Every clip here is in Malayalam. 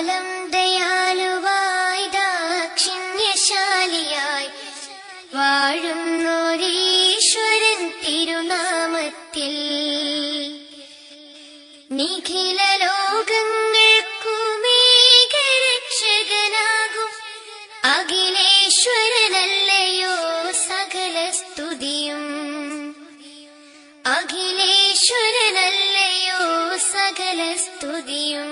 ആലം ദയാലുവായി ദാക്ഷിണ്യശാലിയായി വാഴുന്നോരീശ്വരൻ തിരുനാമത്തിൽ നിഖില ലോകങ്ങൾക്കുമേകരക്ഷകനാകും അഖിലേശ്വരനല്ലയോ സകല സ്തുതിയും അഖിലേശ്വരനല്ലയോ സകല സ്തുതിയും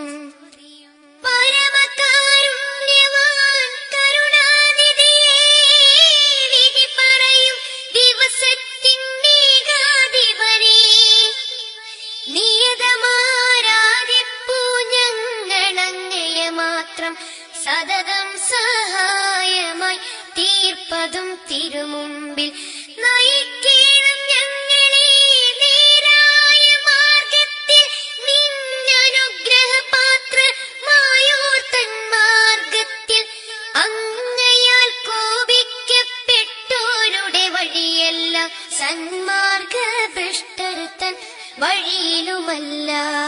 പരമകാരുണ്യവാൻ കരുണാനിധിയേ വിധി പറയും ദിവസത്തിൻ മേഘാധിപനേ നിയതമാരാധിപ്പൂ ഞങ്ങളങ്ങയ മാത്രം സതതം സഹായമായി തീർപ്പതും തിരുമുമ്പിൽ നയിക്കണം ഞങ്ങളെ നേരായ മാർഗത്തിൽ നിന്നനുഗ്രഹപാത്രമായോർത്തൻ മാർഗത്തിൽ അങ്ങയാൽ കോപിക്കപ്പെട്ടോരുടെ വഴിയല്ല സന്മാർഗഭ്രഷ്ടരുത്തൻ വഴിയിലുമല്ല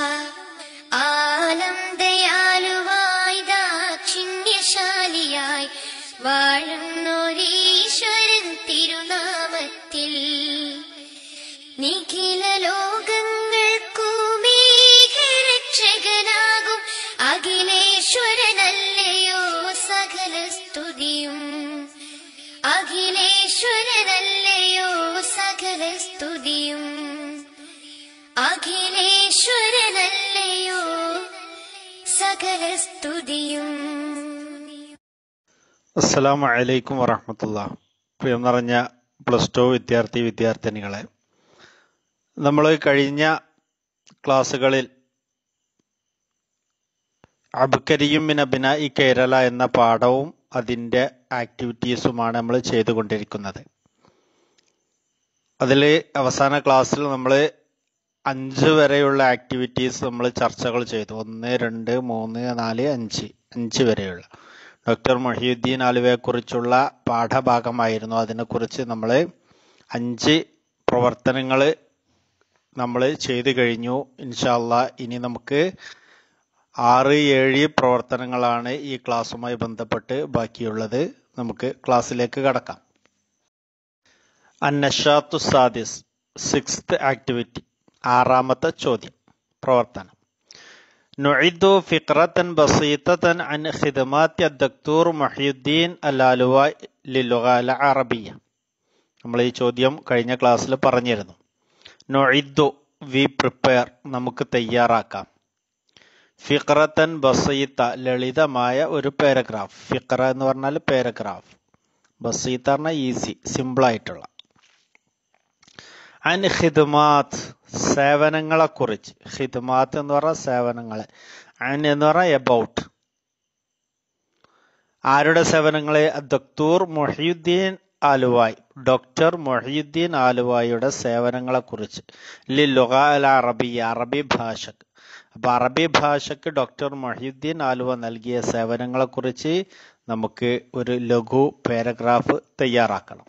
ആലം ദയാലുവായി ദാക്ഷിണ്യശാലിയായി വാഴുന്നോരീശ്വരൻ തിരുനാമത്തിൽ നിഖില ലോകങ്ങൾക്കുമേഘരക്ഷകനാകും അഖിലേശ്വരനല്ലയോ സകല സ്തുതിയും അഖിലേശ്വരനല്ലയോ സകല സ്തുതിയും അഖിലേശ്വരനല്ലയോ സകല സ്തുതിയും അസ്സലാമു അലൈക്കും വറഹമത്തുള്ള പ്രിയം നിറഞ്ഞ പ്ലസ് ടു വിദ്യാർത്ഥി വിദ്യാർത്ഥിനികളെ നമ്മൾ കഴിഞ്ഞ ക്ലാസ്സുകളിൽ അബ്കരിയും മിൻ അബിനായി കേരള എന്ന പാഠവും അതിൻ്റെ ആക്ടിവിറ്റീസുമാണ് നമ്മൾ ചെയ്തുകൊണ്ടിരിക്കുന്നത് അതിൽ അവസാന ക്ലാസ്സിൽ നമ്മൾ അഞ്ച് വരെയുള്ള ആക്ടിവിറ്റീസ് നമ്മൾ ചർച്ചകൾ ചെയ്തു ഒന്ന് രണ്ട് മൂന്ന് നാല് അഞ്ച് അഞ്ച് വരെയുള്ള ഡോക്ടർ മൊഹീദ്ദീൻ ആലുവയെക്കുറിച്ചുള്ള പാഠഭാഗമായിരുന്നു അതിനെക്കുറിച്ച് നമ്മൾ അഞ്ച് പ്രവർത്തനങ്ങൾ നമ്മൾ ചെയ്തു കഴിഞ്ഞു ഇൻഷാല്ല ഇനി നമുക്ക് ആറ് ഏഴ് പ്രവർത്തനങ്ങളാണ് ഈ ക്ലാസ്സുമായി ബന്ധപ്പെട്ട് ബാക്കിയുള്ളത് നമുക്ക് ക്ലാസ്സിലേക്ക് കടക്കാം അന്നഷാത്തു സാദിസ് സിക്സ്ത് ആക്ടിവിറ്റി ആറാമത്തെ ചോദ്യം പ്രവർത്തനം نعد فقرة بسيطة عن خدمات الدكتور محي الدين اللالوى للغة العربية നമ്മൾ ഈ ചോദ്യം കഴിഞ്ഞ ക്ലാസ്സിൽ പറഞ്ഞിരുന്നു നൊയിദു വി പ്രിപ്പയർ നമുക്ക് തയ്യാറാക്കാം ഫിഖറത്തൻ ബസീത്ത ലളിതമായ ഒരു പാരഗ്രാഫ് ഫിഖറ എന്ന് പറഞ്ഞാൽ പാരഗ്രാഫ് ബസീത്ത പറഞ്ഞാൽ ഈസി സിമ്പിൾ ആയിട്ടുള്ള അൻ ഖിദ്മാത്ത് സേവനങ്ങളെ കുറിച്ച് ഖിദ്മാത്ത് എന്ന് പറഞ്ഞ സേവനങ്ങളെ അൻ എന്ന് പറഞ്ഞാൽ എബൌട്ട് ആരുടെ സേവനങ്ങളെ ദക്തൂർ മൊഹിയുദ്ദീൻ ആലുവായ് ഡോക്ടർ മൊഹിയുദ്ദീൻ ആലുവായുടെ സേവനങ്ങളെ കുറിച്ച് ലുഗ അൽ അറബി അറബി ഭാഷക്ക് അപ്പൊ അറബി ഭാഷക്ക് ഡോക്ടർ മൊഹിയുദ്ദീൻ ആലുവ നൽകിയ സേവനങ്ങളെ കുറിച്ച് നമുക്ക് ഒരു ലഘു പാരഗ്രാഫ് തയ്യാറാക്കണം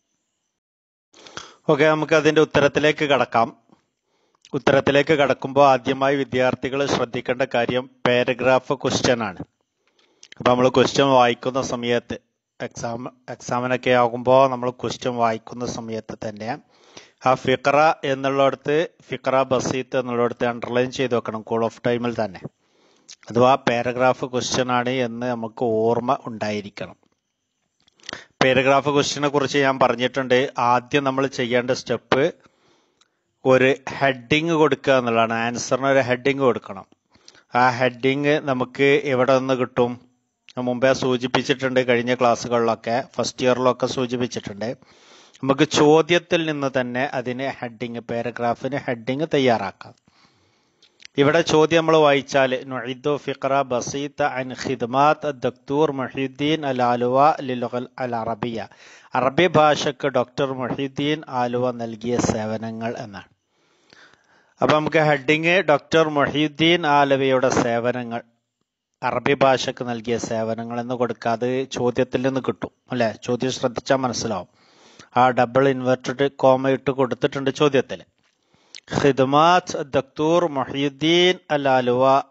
ഓക്കെ നമുക്ക് അതിന്റെ ഉത്തരത്തിലേക്ക് കടക്കാം ഉത്തരത്തിലേക്ക് കടക്കുമ്പോൾ ആദ്യമായി വിദ്യാർത്ഥികൾ ശ്രദ്ധിക്കേണ്ട കാര്യം പാരഗ്രാഫ് ക്വസ്റ്റ്യൻ ആണ് അപ്പൊ നമ്മൾ ക്വസ്റ്റ്യൻ വായിക്കുന്ന സമയത്ത് എക്സാം എക്സാമിനൊക്കെ ആകുമ്പോൾ നമ്മൾ ക്വസ്റ്റ്യൻ വായിക്കുന്ന സമയത്ത് തന്നെ ആ ഫിക്ര എന്നുള്ളിടത്ത് ഫിക്ര ബസീത്ത് എന്നുള്ളിടത്ത് അണ്ടർലൈൻ ചെയ്ത് വെക്കണം കൂൾ ഓഫ് ടൈമിൽ തന്നെ അഥവാ പാരഗ്രാഫ് ക്വസ്റ്റ്യൻ ആണ് എന്ന് നമുക്ക് ഓർമ്മ ഉണ്ടായിരിക്കണം പാരഗ്രാഫ് ക്വസ്റ്റ്യനെ കുറിച്ച് ഞാൻ പറഞ്ഞിട്ടുണ്ട് ആദ്യം നമ്മൾ ചെയ്യേണ്ട സ്റ്റെപ്പ് ഒരു ഹെഡിങ് കൊടുക്കുക എന്നുള്ളതാണ് ആൻസറിന് ഒരു ഹെഡിങ് കൊടുക്കണം ആ ഹെഡിങ് നമുക്ക് എവിടെ നിന്ന് കിട്ടും ഞാൻ മുമ്പേ സൂചിപ്പിച്ചിട്ടുണ്ട് കഴിഞ്ഞ ക്ലാസ്സുകളിലൊക്കെ ഫസ്റ്റ് ഇയറിലൊക്കെ സൂചിപ്പിച്ചിട്ടുണ്ട് നമുക്ക് ചോദ്യത്തിൽ നിന്ന് തന്നെ അതിന് ഹെഡിങ് പാരഗ്രാഫിന് ഹെഡിങ് തയ്യാറാക്കാം ഇവിടെ ചോദ്യം നമ്മൾ വായിച്ചാൽ നുഇദു ഫിഖറ ബസീത്ത അൻ ഖിദ്മാത്ത് ദക്തൂർ മൊഹീദ്ദീൻ അൽ ആലുവ ലിലുഗൽ അൽ അറബിയ അറബി ഭാഷക്ക് ഡോക്ടർ മൊഹീദ്ദീൻ ആലുവ നൽകിയ സേവനങ്ങൾ എന്നാണ് അപ്പൊ നമുക്ക് ഹെഡിങ് ഡോക്ടർ മൊഹീദ്ദീൻ ആലുവയുടെ സേവനങ്ങൾ അറബി ഭാഷക്ക് നൽകിയ സേവനങ്ങൾ എന്ന് കൊടുക്കാതെ ചോദ്യത്തിൽ നിന്ന് കിട്ടും അല്ലെ ചോദ്യം ശ്രദ്ധിച്ചാൽ മനസ്സിലാവും ആ ഡബിൾ ഇൻവെർട്ടഡ് കോമ ഇട്ട് കൊടുത്തിട്ടുണ്ട് ചോദ്യത്തിൽ ഖിദ്മാത്ത് ദക്തൂർ മൊഹീദ്ദീൻ അൽ ആലുവ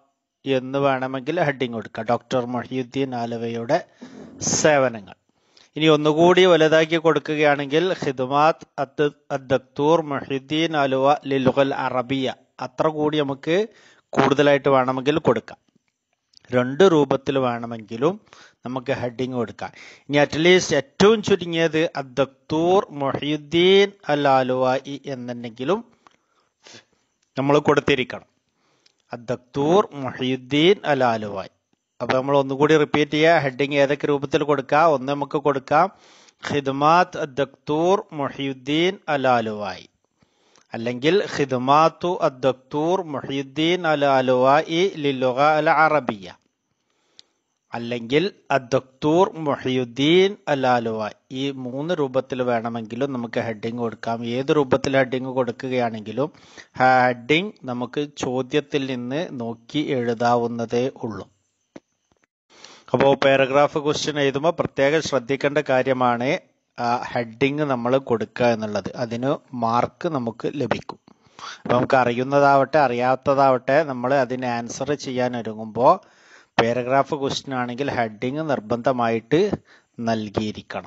എന്ന് വേണമെങ്കിൽ ഹെഡിങ് കൊടുക്കാം ഡോക്ടർ മൊഹിയുദ്ദീൻ ആലവയുടെ സേവനങ്ങൾ ഇനി ഒന്നുകൂടി വലുതാക്കി കൊടുക്കുകയാണെങ്കിൽ ഖിദ്മാത്ത് അദ്ദക്തൂർ മൊഹിദ്ദീൻ ആലുവ ലിലുഗൽ അറബിയ അത്ര കൂടി നമുക്ക് കൂടുതലായിട്ട് വേണമെങ്കിൽ കൊടുക്കാം രണ്ട് രൂപത്തിൽ വേണമെങ്കിലും നമുക്ക് ഹെഡിങ് കൊടുക്കാം ഇനി അറ്റ്ലീസ്റ്റ് ഏറ്റവും ചുരുങ്ങിയത് അദ്ദക്തൂർ മൊഹിയുദ്ദീൻ അൽ ആലുവായി എന്നുണ്ടെങ്കിലും നമ്മൾ കൊടുത്തിരിക്കണം അദ്ദക്തൂർ മൊഹിയുദ്ദീൻ അൽ ആലുവായി അപ്പൊ നമ്മൾ ഒന്നുകൂടി റിപ്പീറ്റ് ചെയ്യുക ഹെഡിങ് ഏതൊക്കെ രൂപത്തിൽ കൊടുക്കാം ഒന്ന് നമുക്ക് കൊടുക്കാം ഖിദ്മാത്ത് അദ്ദക്തൂർ മൊഹിയുദ്ദീൻ അൽ ആലുവായി അല്ലെങ്കിൽ ഖിദ്മാത്തു അദ്ദക്തൂർ മുഹിയുദ്ദീൻ അൽ അലുവായി ലിലുഗ അൽ അറബിയ അല്ലെങ്കിൽ അദ്ദക്തൂർ മുഹിയുദ്ദീൻ അൽ അലുവായി ഈ മൂന്ന് രൂപത്തിൽ വേണമെങ്കിലും നമുക്ക് ഹെഡിങ് കൊടുക്കാം ഏത് രൂപത്തിൽ ഹെഡിങ് കൊടുക്കുകയാണെങ്കിലും ഹെഡിങ് നമുക്ക് ചോദ്യത്തിൽ നിന്ന് നോക്കി എഴുതാവുന്നതേ ഉള്ളൂ അപ്പോൾ പാരഗ്രാഫ് ക്വസ്റ്റ്യൻ എഴുതുമ്പോൾ പ്രത്യേകം ശ്രദ്ധിക്കേണ്ട കാര്യമാണ് ഹെഡിങ് നമ്മൾ കൊടുക്കുക എന്നുള്ളത് അതിന് മാർക്ക് നമുക്ക് ലഭിക്കും അപ്പൊ നമുക്ക് അറിയുന്നതാവട്ടെ അറിയാത്തതാവട്ടെ നമ്മൾ അതിന് ആൻസർ ചെയ്യാൻ ഒരുങ്ങുമ്പോൾ പാരഗ്രാഫ് ക്വസ്റ്റ്യൻ ആണെങ്കിൽ ഹെഡിങ് നിർബന്ധമായിട്ട് നൽകിയിരിക്കണം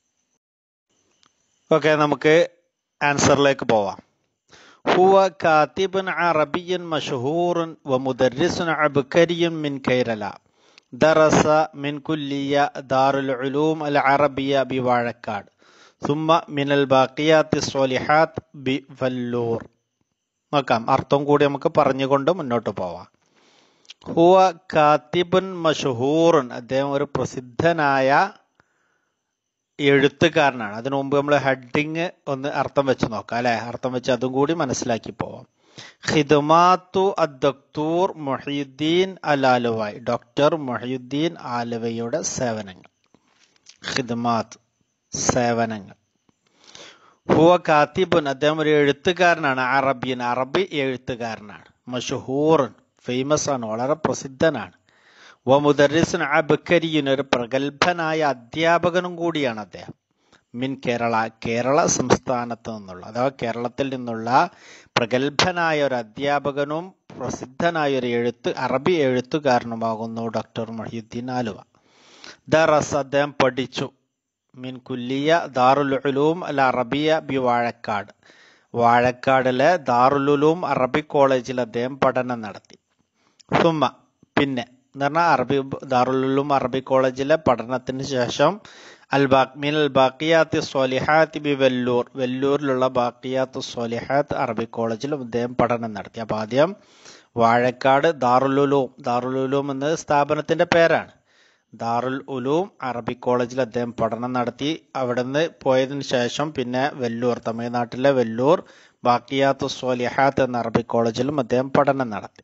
ഓക്കെ നമുക്ക് ആൻസറിലേക്ക് പോവാം هو كاتب عربي مشهور ومدرس عبقري من كيرلا درس من كلية دار العلوم العربية بواعكاد ثم من الباقيات الصالحات بفلور നോക്കാം അർത്ഥം കൂടി നമുക്ക് പറഞ്ഞുകൊണ്ട് മുന്നോട്ട് പോവാം ഹുവ കാത്തിബുൻ മഷഹൂറുൻ അദ്ദേഹം ഒരു പ്രസിദ്ധനായ എഴുത്തുകാരനാണ് അതിനു മുമ്പ് നമ്മൾ ഹെഡിങ് ഒന്ന് അർത്ഥം വെച്ച് നോക്കാം അല്ലെ അർത്ഥം വെച്ച് അതും കൂടി മനസ്സിലാക്കി പോവാം ഖിദ്മാത്തു അദ്ദക്തൂർ മൊഹീദ്ദീൻ അൽ ആലുവായ് ഡോക്ടർ മൊഹീദ്ദീൻ ആലുവയുടെ സേവനങ്ങൾ ഖിദ്മാത്ത് സേവനങ്ങൾ ഹുവ കാത്തിബുൻ അദ്ദേഹം ഒരു എഴുത്തുകാരനാണ് അറബിയൻ അറബി എഴുത്തുകാരനാണ് മഷഹൂറൻ ഫേമസ് ആണ് വളരെ പ്രസിദ്ധനാണ് വ മുദറിസുൻ അബക്കരിയുൻ ഒരു പ്രഗത്ഭനായ അധ്യാപകനും കൂടിയാണ് അദ്ദേഹം മിൻ കേരള കേരള സംസ്ഥാനത്ത് നിന്നുള്ള അഥവാ കേരളത്തിൽ നിന്നുള്ള പ്രഗത്ഭനായ ഒരു അധ്യാപകനും പ്രസിദ്ധനായ ഒരു എഴുത്ത് അറബി എഴുത്തുകാരനുമാകുന്നു ഡോക്ടർ മൊഹീദ്ദീൻ ആലുവ ദറസ് അദ്ദേഹം പഠിച്ചു മിൻ കുല്ലിയ ദാറുൽ ഉലൂം അൽ അറബിയ ബി വാഴക്കാട് വാഴക്കാടിലെ ദാറുൽ ഉലൂം അറബി കോളേജിൽ അദ്ദേഹം പഠനം നടത്തി സുമ പിന്നെ എന്ന് പറഞ്ഞാൽ അറബി ദാറുൽ ഉലൂം അറബി കോളേജിലെ പഠനത്തിന് ശേഷം അൽ ബാക്മിൻ അൽ ബാക്കിയാത്ത് സ്വാലിഹാത്ത് ബി വെല്ലൂർ വെല്ലൂരിലുള്ള ബാക്കിയാത്ത് സ്വാലിഹാത്ത് അറബി കോളേജിലും അദ്ദേഹം പഠനം നടത്തി അപ്പൊ ആദ്യം വാഴക്കാട് ദാറുൽ ഉലൂം ദാറുൽ ഉലൂം എന്നത് സ്ഥാപനത്തിന്റെ പേരാണ് ദാറുൽ ഉലൂം അറബി കോളേജിൽ അദ്ദേഹം പഠനം നടത്തി അവിടുന്ന് പോയതിനു ശേഷം പിന്നെ വെല്ലൂർ തമിഴ്നാട്ടിലെ വെല്ലൂർ ബാക്കിയാത്ത് സ്വാലിഹാത്ത് എന്ന അറബി കോളേജിലും അദ്ദേഹം പഠനം നടത്തി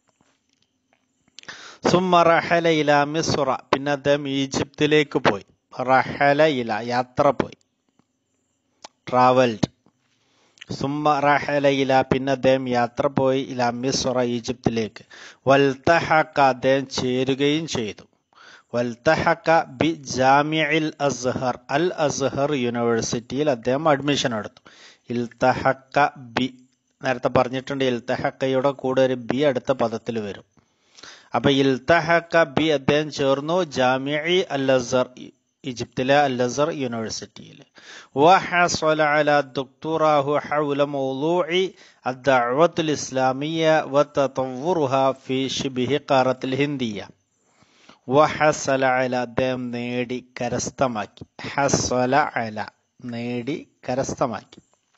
സുമ റഹല ഇല മിസുറ പിന്നെ അദ്ദേഹം ഈജിപ്തിലേക്ക് പോയി റഹല ഇല യാത്ര പോയി ട്രാവൽഡ് സുമ റഹല ഇല പിന്നെ അദ്ദേഹം യാത്ര പോയി ഇല മിസുറ ഈജിപ്തിലേക്ക് വൽത്തഹക്ക അദ്ദേഹം ചേരുകയും ചെയ്തു വൽത്തഹക്ക ബി ജാമിഅൽ അസ്ഹർ അൽ അസ്ഹർ യൂണിവേഴ്സിറ്റിയിൽ അദ്ദേഹം അഡ്മിഷൻ എടുത്തു ഇൽത്തഹക്ക ബി നേരത്തെ പറഞ്ഞിട്ടുണ്ട് ഇൽത്തഹക്കയുടെ കൂടെ ഒരു ബി അടുത്ത പദത്തിൽ വരും അപ്പൊ ഇൽത്തഹക്ക ബി അദ്ദേഹം ചേർന്നു ജാമിഇ അൽ അസർ ഈജിപ്തിലെ അൽ അസർ യൂണിവേഴ്സിറ്റിയിൽ وحصل على دكتوراه حول موضوع الدعوة الإسلامية وتطورها في شبه قارة الهندية വഹസല അല അദ്ദേഹം നേടി കരസ്ഥമാക്കി ഹസല അല നേടി കരസ്ഥമാക്കി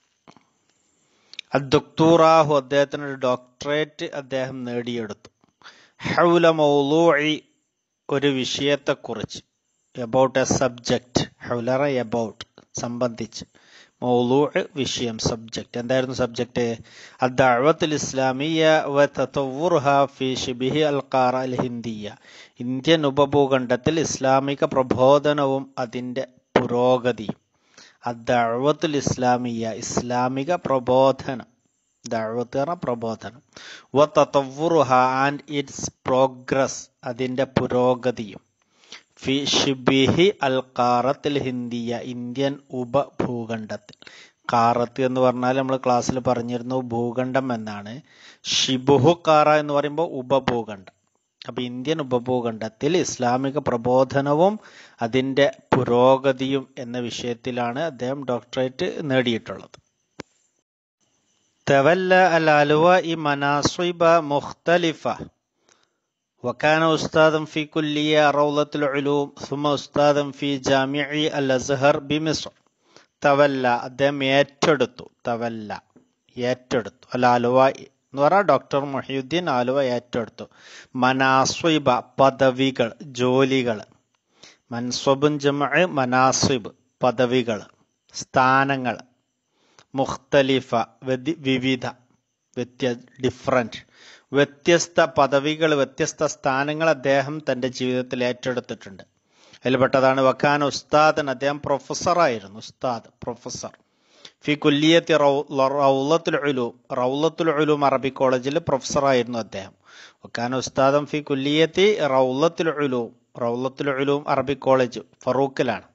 അദ്ദുക്തൂറാഹു അദ്ദേഹത്തിന് ഒരു ഡോക്ടറേറ്റ് അദ്ദേഹം നേടിയെടുത്തു ഹൗല മൗലൂഇ ഒരു വിഷയത്തെക്കുറിച്ച് എബൌട്ട് എ സബ്ജക്റ്റ് ഹൗലറ എബൌട്ട് സംബന്ധിച്ച് മൗലൂഅ് വിഷയം സബ്ജക്റ്റ് എന്തായിരുന്നു സബ്ജക്റ്റ് അദ്ദഅവത്തുൽ ഇസ്ലാമിയ വ തതവ്വുറുഹ ഫി ശിബിഹി അൽ ഖാറ അൽ ഹിന്ദിയ ഇന്ത്യൻ ഉപഭൂഖണ്ഡത്തിൽ ഇസ്ലാമിക പ്രബോധനവും അതിന്റെ പുരോഗതിയും അദ്ദഅവത്തുൽ ഇസ്ലാമിയ ഇസ്ലാമിക പ്രബോധനം ദഅവത്ത് പറഞ്ഞ പ്രബോധനം വ തതവ്വുറുഹ ആൻഡ് ഇറ്റ്സ് പ്രോഗ്രസ് അതിന്റെ പുരോഗതിയും ഫി ഷിബിഹി അൽ ഖാറത്തിൽ ഹിന്ദിയ ഇന്ത്യൻ ഉപഭൂഖണ്ഡത്തിൽ കാറത്ത് എന്ന് പറഞ്ഞാൽ നമ്മൾ ക്ലാസ്സിൽ പറഞ്ഞിരുന്നു ഭൂഖണ്ഡം എന്നാണ് ഷിബുഹു കാറ എന്ന് പറയുമ്പോൾ ഉപഭൂഖണ്ഡം അപ്പൊ ഇന്ത്യൻ ഉപഭൂഖണ്ഡത്തിൽ ഇസ്ലാമിക പ്രബോധനവും അതിന്റെ പുരോഗതിയും എന്ന വിഷയത്തിലാണ് അദ്ദേഹം ഡോക്ടറേറ്റ് നേടിയിട്ടുള്ളത് تولى الألواء مناصب مختلفة وكان أستاذا في كلية روضة العلوم ثم أستاذا في جامع الأزهر بمصر തവല്ല അദ്ദേഹം ഏറ്റെടുത്തു തവല്ല ഏറ്റെടുത്തു അല്ല ആലുവ എന്ന് പറഞ്ഞാൽ ഡോക്ടർ മൊഹീദ്ദീൻ ആലുവ ഏറ്റെടുത്തു മനാസ്വിബ പദവികൾ ജോലികൾ മൻസ്വബുൻ ജമ മനാസ്വിബ് പദവികൾ സ്ഥാനങ്ങൾ മുഖ്തലിഫ വ്യതി- വിവിധ വ്യത്യ ഡിഫറൻറ്റ് വ്യത്യസ്ത പദവികൾ വ്യത്യസ്ത സ്ഥാനങ്ങൾ അദ്ദേഹം തന്റെ ജീവിതത്തിൽ ഏറ്റെടുത്തിട്ടുണ്ട് അതിൽപ്പെട്ടതാണ് വക്കാൻ ഉസ്താദൻ അദ്ദേഹം പ്രൊഫസറായിരുന്നു ഉസ്താദ് പ്രൊഫസർ ഫി കുല്ലിയത്തി റൗലത്തുൽ ഉലൂം റൗലത്തുൽ ഉലൂം അറബി കോളേജിൽ പ്രൊഫസറായിരുന്നു അദ്ദേഹം വക്കാൻ ഉസ്താദം ഫി കുല്ലിയത്തി റൗലത്തുൽ ഉലൂം റൗലത്തുൽ ഉലൂം അറബി കോളേജ് ഫറൂഖിലാണ്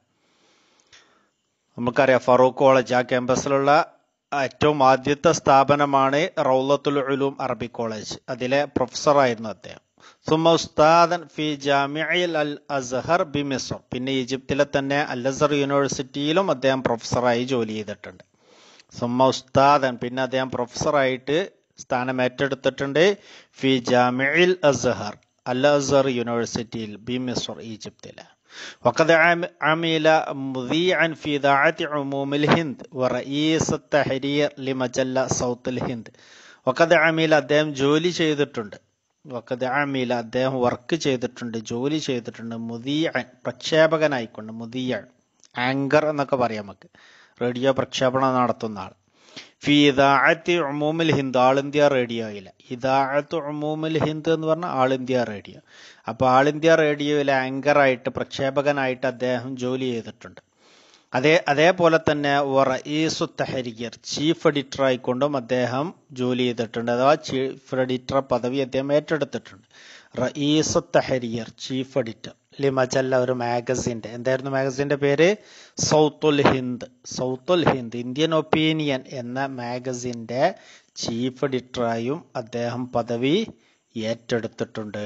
നമുക്കറിയാം ഫറൂഖ് കോളേജ് ആ ക്യാമ്പസിലുള്ള ഏറ്റവും ആദ്യത്തെ സ്ഥാപനമാണ് റൗലത്തുൽ ഉലൂം അറബി കോളേജ് അതിലെ പ്രൊഫസറായിരുന്നു അദ്ദേഹം സുമ ഉസ്താദൻ ഫി ജാമിയൽ അൽ അസ്ഹർ ബി മിസ്ർ പിന്നെ ഈജിപ്തിലെ തന്നെ അൽ അസർ യൂണിവേഴ്സിറ്റിയിലും അദ്ദേഹം പ്രൊഫസറായി ജോലി ചെയ്തിട്ടുണ്ട് സുമ ഉസ്താദൻ പിന്നെ അദ്ദേഹം പ്രൊഫസറായിട്ട് സ്ഥാനം ഏറ്റെടുത്തിട്ടുണ്ട് ഫി ജാമിയൽ അസ്ഹർ അൽ അസർ യൂണിവേഴ്സിറ്റിയിൽ ബി മിസ്ർ ഈജിപ്തിലെ وقد عم- عمل مذيعا في إذاعة عموم الهند ورئيس التحرير لمجلة صوت الهند وقد عمل അദ്ദേഹം ജോലി ചെയ്തിട്ടുണ്ട് വക്കത് അമീല അദ്ദേഹം വർക്ക് ചെയ്തിട്ടുണ്ട് ജോലി ചെയ്തിട്ടുണ്ട് മുതിയൻ പ്രക്ഷേപകനായിക്കൊണ്ട് മുതിയൻ ആങ്കർ എന്നൊക്കെ പറയാം നമുക്ക് റേഡിയോ പ്രക്ഷേപണം നടത്തുന്ന ആൾ ഫി ഇദാഅത്തി ഉമൂമിൽ ഹിന്ദ് ആൾ ഇന്ത്യ റേഡിയോയിൽ ഇദാഅത്ത് ഉമൂമിൽ ഹിന്ദ് എന്ന് പറഞ്ഞാൽ ആൾ ഇന്ത്യ റേഡിയോ അപ്പോൾ ആൾ ഇന്ത്യ റേഡിയോയിലെ ആങ്കറായിട്ട് പ്രക്ഷേപകനായിട്ട് അദ്ദേഹം ജോലി ചെയ്തിട്ടുണ്ട് അതേ അതേപോലെ തന്നെ റയീസു തഹരിയർ ചീഫ് എഡിറ്റർ ആയിക്കൊണ്ടും അദ്ദേഹം ജോലി ചെയ്തിട്ടുണ്ട് അഥവാ ചീഫ് എഡിറ്റർ പദവി അദ്ദേഹം ഏറ്റെടുത്തിട്ടുണ്ട് റയീസു തഹരിയർ ചീഫ് എഡിറ്റർ ലിമജല്ല ഒരു മാഗസിന്റെ എന്തായിരുന്നു മാഗസിന്റെ പേര് സൗത്തുൽ ഹിന്ദ് സൗത്തുൽ ഹിന്ദ് ഇന്ത്യൻ ഒപ്പീനിയൻ എന്ന മാഗസിന്റെ ചീഫ് എഡിറ്ററായും അദ്ദേഹം പദവി ഏറ്റെടുത്തിട്ടുണ്ട്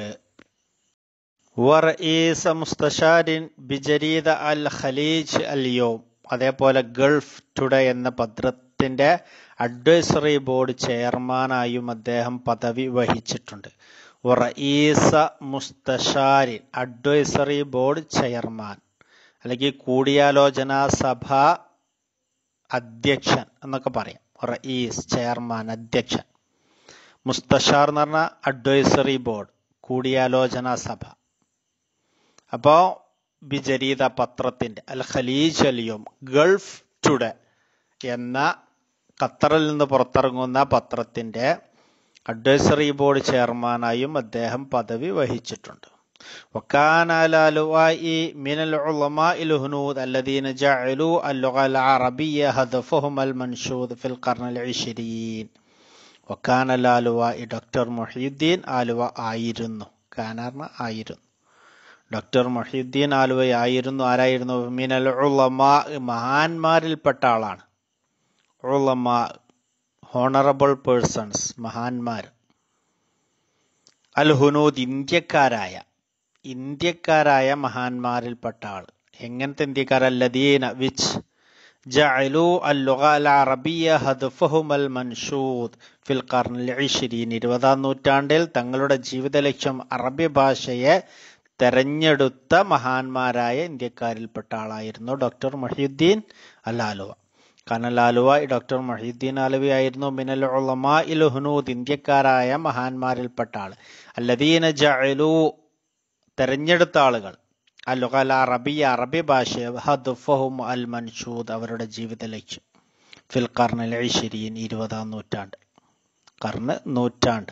ورئيس مستشار بجريدة الخليج اليوم അതേപോലെ ഗൾഫ് ടുഡേ എന്ന പത്രത്തിന്റെ അഡ്വൈസറി ബോർഡ് ചെയർമാനായും അദ്ദേഹം പദവി വഹിച്ചിട്ടുണ്ട് റഈസ മുസ്തഷാരിൻ അഡ്വൈസറി ബോർഡ് ചെയർമാൻ അല്ലെങ്കിൽ കൂടിയാലോചനാ സഭ അധ്യക്ഷൻ എന്നൊക്കെ പറയാം റഈസ് ചെയർമാൻ അധ്യക്ഷൻ മുസ്തഷാർ എന്ന് പറഞ്ഞ അഡ്വൈസറി ബോർഡ് കൂടിയാലോചനാ സഭ അപ്പോ ബിജരീത പത്രത്തിന്റെ അൽ ഖലീജ് അലിയും ഗൾഫ് ടുഡേ എന്ന ഖത്തറിൽ നിന്ന് പുറത്തിറങ്ങുന്ന പത്രത്തിന്റെ അഡ്വൈസറി ബോർഡ് ചെയർമാനായും അദ്ദേഹം പദവി വഹിച്ചിട്ടുണ്ട് وكان على لواء من العلماء الهنود الذين جعلوا اللغة العربية هدفهم المنشود في القرن العشرين وكان على لواء ഡോക്ടർ മുഹീദ്ദീൻ ആലുവ ആയിരുന്നു കാനാർണ ആയിരുന്നു ഡോക്ടർ മൊഹീദ്ദീൻ ആലുവയായിരുന്നു ആരായിരുന്നു മിനൽ ഉളമാ മഹാന്മാരിൽപ്പെട്ട ആളാണ് ഉളമാ ഹോണറബിൾ പേഴ്സൺസ് മഹാന്മാർ അൽ ഹുനൂദ് ഇന്ത്യക്കാരായ ഇന്ത്യക്കാരായ മഹാന്മാരിൽപ്പെട്ട ആൾ എങ്ങനത്തെ ഇന്ത്യക്കാരല്ലദീന വിച്ച് ജഅലു اللغة العربية هدفهم المنشود في القرن العشرين ഇരുപതാം നൂറ്റാണ്ടിൽ തങ്ങളുടെ ജീവിത ലക്ഷ്യം അറബി ഭാഷയെ തെരഞ്ഞെടുത്ത മഹാന്മാരായ ഇന്ത്യക്കാരിൽപ്പെട്ട ആളായിരുന്നു ഡോക്ടർ മൊഹീദ്ദീൻ അൽ ആലുവ കാരണം ആലുവ ഡോക്ടർ മൊഹീദ്ദീൻ ആലുവയായിരുന്നു മിനൽ ഉളമാ ഇൽ ഹുനൂദ് ഇന്ത്യക്കാരായ മഹാന്മാരിൽപ്പെട്ട ആൾ അല്ലദീന ജഅലു തെരഞ്ഞെടുത്ത ആളുകൾ അൽ അറബിയ അറബി ഭാഷയെ ഹദുഫഹും അൽ മൻഷൂദ് അവരുടെ ജീവിത ലക്ഷ്യം ഫിൽ കർണൽ ഐശ്വരീൻ ഇരുപതാം നൂറ്റാണ്ട് കർണ് നൂറ്റാണ്ട്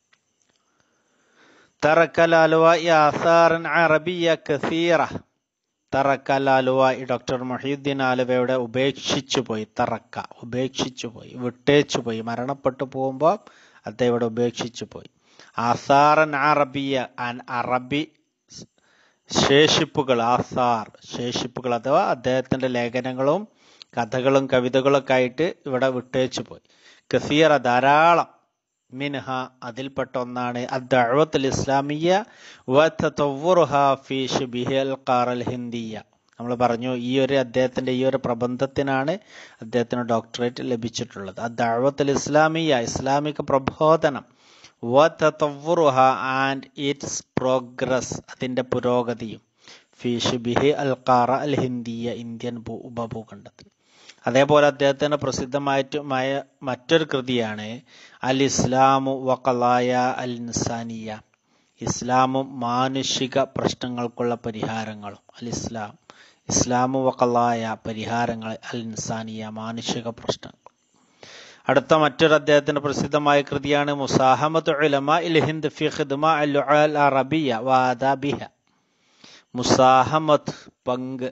ترك الألواء آثارا عربية كثيرة തറക്ക ലാലുവായി ഡോക്ടർ മൊഹീദ്ദീൻ ആലുവയുടെ ഉപേക്ഷിച്ചു പോയി തറക്ക ഉപേക്ഷിച്ചു പോയി വിട്ടേച്ചു പോയി മരണപ്പെട്ടു പോകുമ്പോൾ അദ്ദേഹം ഇവിടെ ഉപേക്ഷിച്ചു പോയി ആസാറൻ അറബിയ അൻ അറബി ശേഷിപ്പുകൾ ആസാർ ശേഷിപ്പുകൾ അഥവാ അദ്ദേഹത്തിന്റെ ലേഖനങ്ങളും കഥകളും കവിതകളൊക്കെ ആയിട്ട് ഇവിടെ വിട്ടേച്ചു പോയി കസീറ ധാരാളം മിൻഹ അതിൽപ്പെട്ട ഒന്നാണ് അദ്ദഅവത്തുൽ ഇസ്ലാമിയ വ തതവ്വുറുഹ ഫീ ശുബിഹിൽ ഖാറൽ ഹിന്ദിയ നമ്മൾ പറഞ്ഞു ഈ ഒരു അദ്ദേഹത്തിന്റെ ഈ ഒരു പ്രബന്ധത്തിനാണ് അദ്ദേഹത്തിന് ഡോക്ടറേറ്റ് ലഭിച്ചിട്ടുള്ളത് അദ്ദഅവത്തുൽ ഇസ്ലാമിയ ഇസ്ലാമിക പ്രബോധനം വ തതവ്വുറുഹ ആൻഡ് ഇറ്റ്സ് പ്രോഗ്രസ് അതിന്റെ പുരോഗതിയും ഫീ ശുബിഹി അൽ ഖാറ അൽ ഹിന്ദിയ ഇന്ത്യൻ ഭൂ ഉപഭൂഖണ്ഡത്തിൽ അതേപോലെ അദ്ദേഹത്തിന് പ്രസിദ്ധമായിട്ടുമായ മറ്റൊരു കൃതിയാണ് അൽ ഇസ്ലാമു വഖലായ അൽ ഇൻസാനിയ ഇസ്ലാമും മാനുഷിക പ്രശ്നങ്ങൾക്കുള്ള പരിഹാരങ്ങളും അൽ ഇസ്ലാം ഇസ്ലാമു വഖലായ പരിഹാരങ്ങൾ അൽ ഇൻസാനിയ മാനുഷിക പ്രശ്നങ്ങൾ അടുത്ത മറ്റൊരു അദ്ദേഹത്തിന്റെ പ്രസിദ്ധമായ കൃതിയാണ് മുസാഹമത്ത് ഉലമ ഇൽ ഹിന്ദ് ഫി ഖിദ്മ അൽ അറബിയ വാദാബിഹ മുസാഹമത്ത് പങ്ക്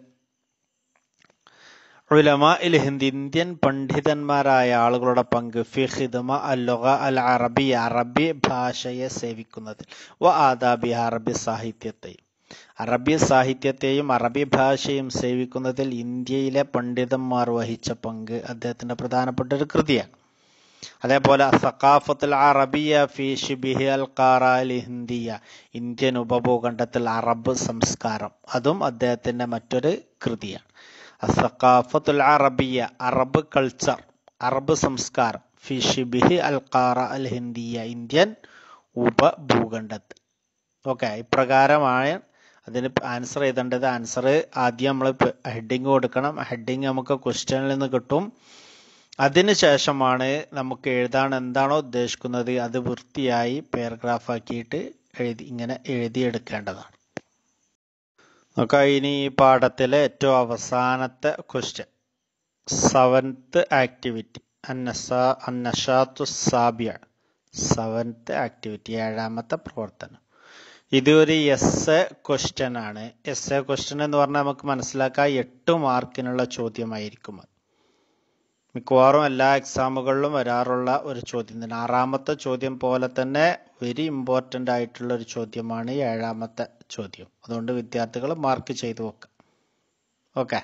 ഉലമ ഇൽ ഹിന്ദ് ഇന്ത്യൻ പണ്ഡിതന്മാരായ ആളുകളുടെ പങ്ക് ഫി ഖിദ്മ അല്ലുഗ അൽ അറബി അറബി ഭാഷയെ സേവിക്കുന്നതിൽ വ ആദാബി അറബി സാഹിത്യത്തെയും അറബി സാഹിത്യത്തെയും അറബി ഭാഷയും സേവിക്കുന്നതിൽ ഇന്ത്യയിലെ പണ്ഡിതന്മാർ വഹിച്ച പങ്ക് അദ്ദേഹത്തിന്റെ പ്രധാനപ്പെട്ട ഒരു കൃതിയാണ് അതേപോലെ സഖാഫത്തുൽ അറബിയ ഫി ഷിബിഹി അൽ ഖാറ അൽ ഹിന്ദിയ ഇന്ത്യൻ ഉപഭൂഖണ്ഡത്തിൽ അറബ് സംസ്കാരം അതും അദ്ദേഹത്തിന്റെ മറ്റൊരു കൃതിയാണ് സഖാഫത്തുൽ അറബിയ അറബ് കൾച്ചർ അറബ് സംസ്കാരം ഫി ഷിബിഹി അൽ ഖാറ അൽ ഹിന്ദിയ ഇന്ത്യൻ ഉപഭൂഖണ്ഡത്തിൽ ഓക്കെ ഇപ്രകാരമാണ് അതിന് ആൻസർ എഴുതേണ്ടത് ആൻസർ ആദ്യം നമ്മൾ ഹെഡിങ് കൊടുക്കണം ഹെഡിങ് നമുക്ക് ക്വസ്റ്റ്യനിൽ നിന്ന് കിട്ടും അതിനുശേഷമാണ് നമുക്ക് എഴുതാൻ എന്താണോ ഉദ്ദേശിക്കുന്നത് അത് വൃത്തിയായി പാരഗ്രാഫ് ആക്കിയിട്ട് എഴുതി ഇങ്ങനെ എഴുതിയെടുക്കേണ്ടതാണ് നോക്കാം ഇനി ഈ പാഠത്തിലെ ഏറ്റവും അവസാനത്തെ ക്വസ്റ്റ്യൻ സെവൻത്ത് ആക്ടിവിറ്റി അന്നസ അന്നഷാത്തു സാബിയ സെവൻത്ത് ആക്ടിവിറ്റി ഏഴാമത്തെ പ്രവർത്തനം ഇത് ഒരു എസ് എ ക്വസ്റ്റ്യൻ ആണ് എസ് എ ക്വസ്റ്റ്യൻ എന്ന് പറഞ്ഞാൽ നമുക്ക് മനസ്സിലാക്കാം എട്ട് മാർക്കിനുള്ള ചോദ്യമായിരിക്കും അത് മിക്കവാറും എല്ലാ എക്സാമുകളിലും വരാറുള്ള ഒരു ചോദ്യം തന്നെ ആറാമത്തെ ചോദ്യം പോലെ തന്നെ വെരി ഇമ്പോർട്ടൻ്റ് ആയിട്ടുള്ള ഒരു ചോദ്യമാണ് ഈ ഏഴാമത്തെ ചോദ്യം അതുകൊണ്ട് വിദ്യാർത്ഥികൾ മാർക്ക് ചെയ്തു വെക്കാം ഓക്കെ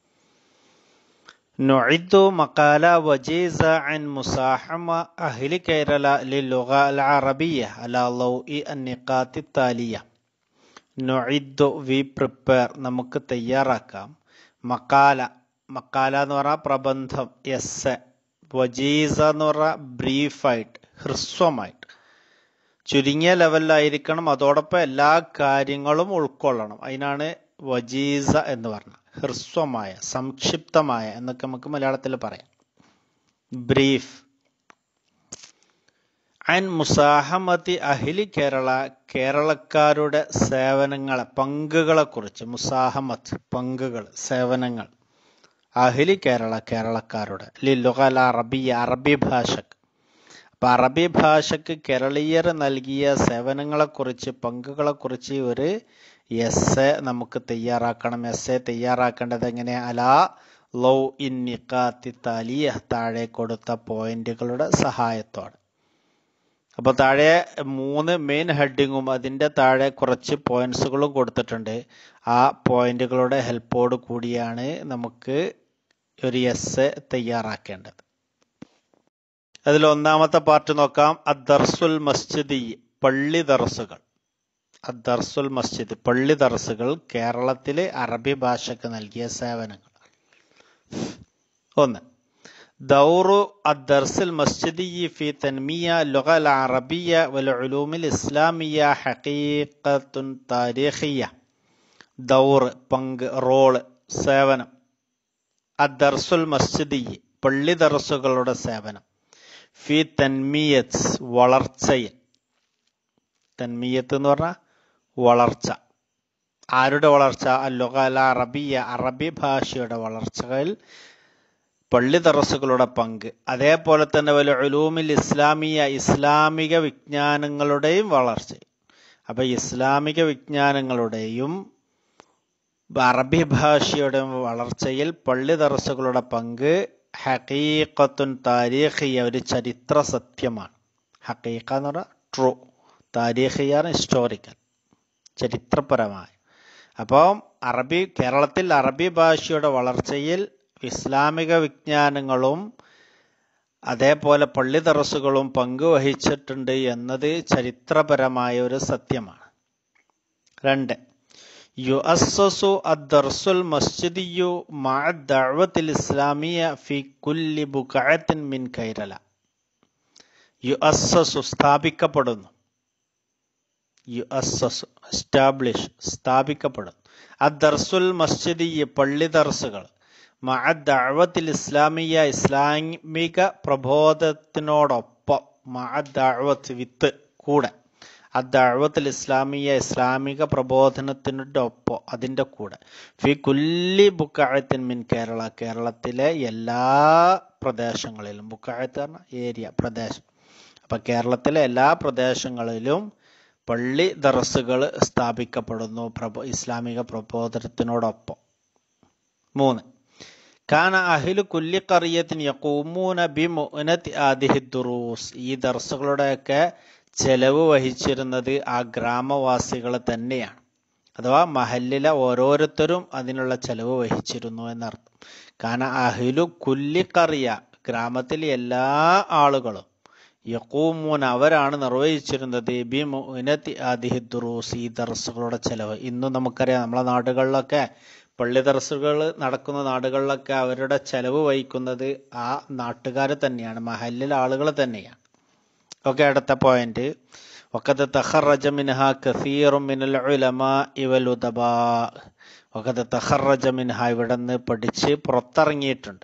نعد مقالة وجيزة عن مساحمة أهل كيرلا للغة العربية على ضوء النقاط التالية نعد we prepare നമുക്ക് തയ്യാറാക്കാം മക്കാല മക്കാല എന്ന് പറഞ്ഞാൽ പ്രബന്ധം എസ് വജീസ എന്ന് പറഞ്ഞാൽ ബ്രീഫായിട്ട് ഹ്രസ്വമായിട്ട് ചുരുങ്ങിയ ലെവലിലായിരിക്കണം അതോടൊപ്പം എല്ലാ കാര്യങ്ങളും ഉൾക്കൊള്ളണം അതിനാണ് വജീസ എന്ന് പറഞ്ഞത് ഹ്രസ്വമായ സംക്ഷിപ്തമായ എന്നൊക്കെ നമുക്ക് മലയാളത്തിൽ പറയാം ബ്രീഫ് അൻ മുസാഹമത്തി അഹിലി കേരള കേരളക്കാരുടെ സേവനങ്ങളെ പങ്കുകളെ കുറിച്ച് മുസാഹമത്ത് പങ്കുകൾ സേവനങ്ങൾ അഹിലി കേരള കേരളക്കാരുടെ ലില്ലുകൽ അറബിയ അറബി ഭാഷക്ക് അപ്പൊ അറബി ഭാഷക്ക് കേരളീയർ നൽകിയ സേവനങ്ങളെക്കുറിച്ച് പങ്കുകളെക്കുറിച്ച് ഒരു എസ് എ നമുക്ക് തയ്യാറാക്കണം എസ് എ തയ്യാറാക്കേണ്ടത് എങ്ങനെ അലാ ലൗ ഇൻ നിക്കാത്തി താലിയ താഴെ കൊടുത്ത പോയിന്റുകളുടെ സഹായത്തോടെ അപ്പോൾ താഴെ മൂന്ന് മെയിൻ ഹെഡിങ്ങും അതിൻ്റെ താഴെ കുറച്ച് പോയിന്റ്സുകളും കൊടുത്തിട്ടുണ്ട് ആ പോയിന്റുകളുടെ ഹെൽപ്പോട് കൂടിയാണ് നമുക്ക് ഒരു എസ് തയ്യാറാക്കേണ്ടത് അതിൽ ഒന്നാമത്തെ പാർട്ട് നോക്കാം അദ്ദർസുൽ മസ്ജിദി പള്ളി ദർസുകൾ അദ്ദർസുൽ മസ്ജിദ് പള്ളി ദർസുകൾ കേരളത്തിലെ അറബി ഭാഷക്ക് നൽകിയ സേവനങ്ങൾ ഒന്ന് دور الدرس المسجدي في تنمية اللغة العربية والعلوم الإسلامية حقيقة تاريخية دور പങ്ക് റോള് സേവനം അദ്ദർസുൽ മസ്ജിദി പള്ളി ദർസുകളുടെ സേവനം ഫി തന്മിയത്ത് വളർച്ചയിൽ തന്മിയത്ത് എന്ന് പറഞ്ഞാൽ വളർച്ച ആരുടെ വളർച്ച അല്ലുക അല അറബിയ അറബി ഭാഷയുടെ വളർച്ചകളിൽ പള്ളി തറസുകളുടെ പങ്ക് അതേപോലെ തന്നെ വലിയ ഉലൂമിൽ ഇസ്ലാമിയ ഇസ്ലാമിക വിജ്ഞാനങ്ങളുടെയും വളർച്ച അപ്പൊ ഇസ്ലാമിക വിജ്ഞാനങ്ങളുടെയും അറബി ഭാഷയുടെയും വളർച്ചയിൽ പള്ളി തറസുകളുടെ പങ്ക് ഹക്കീഖത്തുൻ താരീഖിയ ഒരു ചരിത്ര സത്യമാണ് ഹക്കീഖ എന്ന് പറഞ്ഞാൽ ട്രൂ താരീഖിയാണ് ഹിസ്റ്റോറിക്കൽ ചരിത്രപരമായ അപ്പം അറബി കേരളത്തിൽ അറബി ഭാഷയുടെ വളർച്ചയിൽ ഇസ്ലാമിക വിജ്ഞാനങ്ങളും അതേപോലെ പള്ളി ദറസുകളും പങ്കുവഹിച്ചിട്ടുണ്ട് എന്നത് ചരിത്രപരമായ ഒരു സത്യമാണ് രണ്ട് യുഅസ്സസു അദ്ദർസുൽ മസ്ജിദിയു മഅ ദഅവത്തിൽ ഇസ്ലാമിയ ഫി കുല്ലി ബുഖഅത്തിൻ മിൻ കൈരല യുഅസ്സസു സ്ഥാപിക്കപ്പെടുന്നു യുഅസ്സസു എസ്റ്റാബ്ലിഷ് സ്ഥാപിക്കപ്പെടുന്നു അദ്ദർസുൽ മസ്ജിദിയ പള്ളി ദർസുകൾ മഅ ദഅവത്തിൽ ഇസ്ലാമിയ ഇസ്ലാമിക പ്രബോധത്തിനോടൊപ്പം മഅ ദഅവത്ത് വിത്ത് കൂടെ അദ്ദഅവത്തിൽ ഇസ്ലാമിയ ഇസ്ലാമിക പ്രബോധനത്തിൻ്റെ ഒപ്പം അതിൻ്റെ കൂടെ ഫി കുല്ലി ബുക്കായത്തിൻ മിൻ കേരള കേരളത്തിലെ എല്ലാ പ്രദേശങ്ങളിലും ബുക്കായത്ത് പറഞ്ഞ ഏരിയ പ്രദേശം അപ്പം കേരളത്തിലെ എല്ലാ പ്രദേശങ്ങളിലും പള്ളി ദറസുകൾ സ്ഥാപിക്കപ്പെടുന്നു പ്രബോ ഇസ്ലാമിക പ്രബോധനത്തിനോടൊപ്പം മൂന്ന് കാന അഹിലു കുല്ലി കറിയത്തിന് യക്കൂമൂന ബി മുനത്തി ആദിഹി ദുറൂസ് ഈ ദർസുകളുടെയൊക്കെ ചെലവ് വഹിച്ചിരുന്നത് ആ ഗ്രാമവാസികൾ തന്നെയാണ് അഥവാ മഹല്ലിലെ ഓരോരുത്തരും അതിനുള്ള ചെലവ് വഹിച്ചിരുന്നു എന്നർത്ഥം കാരണം അഹിലു കുല്ലിക്കറിയ ഗ്രാമത്തിലെ എല്ലാ ആളുകളും യക്കൂമൂൻ അവരാണ് നിർവഹിച്ചിരുന്നത് ബി മുനത്തി ആദിഹി ദുറൂസ് ഈ ദർസുകളുടെ ചെലവ് ഇന്നും നമുക്കറിയാം നമ്മളെ നാടുകളിലൊക്കെ പള്ളി ദർസുകൾ നടക്കുന്ന നാടുകളിലൊക്കെ അവരുടെ ചെലവ് വഹിക്കുന്നത് ആ നാട്ടുകാർ തന്നെയാണ് മഹല്ലിലെ ആളുകൾ തന്നെയാണ് ഓക്കെ അടുത്ത പോയിന്റ് وقد تخرج منها كثير من العلماء والأدباء وقد تخرج منها ഇവിടെ നിന്ന് പഠിച്ച് പുറത്തിറങ്ങിയിട്ടുണ്ട്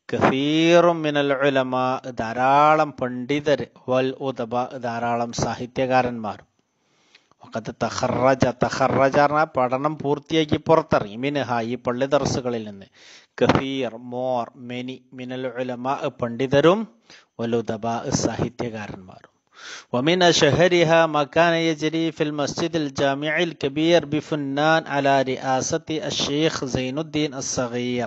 കസീറും മിനൽ ഉലമ ധാരാളം പണ്ഡിതർ വൽ ഉദബ ധാരാളം സാഹിത്യകാരന്മാർ വക്കത്ത് തഹറജ തഹറജ പറഞ്ഞാൽ പഠനം പൂർത്തിയാക്കി പുറത്തിറങ്ങി മിനഹ ഈ പള്ളി ദർസുകളിൽ നിന്ന് കസീർ മോർ മെനി മിനൽ ഉലമ പണ്ഡിതരും വലുദബ സാഹിത്യകാരന്മാരും ومن أشهرها ما كان يجري في المسجد الجامع الكبير بفنان على رئاسة الشيخ زين الدين الصغير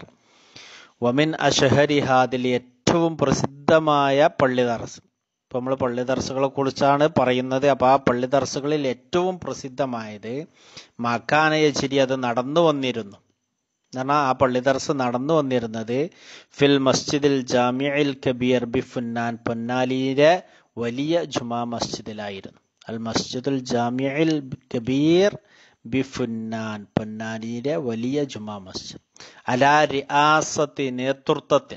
വമിൻ അഷഹരിഹാദിൽ ഏറ്റവും പ്രസിദ്ധമായ പള്ളി ദർസ് ഇപ്പൊ നമ്മൾ പള്ളി ദർസുകളെ കുറിച്ചാണ് പറയുന്നത് അപ്പൊ ആ പള്ളി ദർസുകളിൽ ഏറ്റവും പ്രസിദ്ധമായത് മക്കാനയച്ചിരി അത് നടന്നു വന്നിരുന്നു എന്നാൽ ആ പള്ളി ദർസ് നടന്നു വന്നിരുന്നത് ഫിൽ മസ്ജിദിൽ ജാമിയൽ കബീർ ബി ഫുന്നാൻ പൊന്നാലിയിലെ വലിയ ജുമാ മസ്ജിദിലായിരുന്നു അൽ മസ്ജിദുൽ ജാമിയൽ കബീർ ബി ഫുന്നാൻ പൊന്നാനിയിലെ വലിയ ജുമാ മസ്ജിദ് അലാ റിയാസത്തി നേതൃത്വത്തിൽ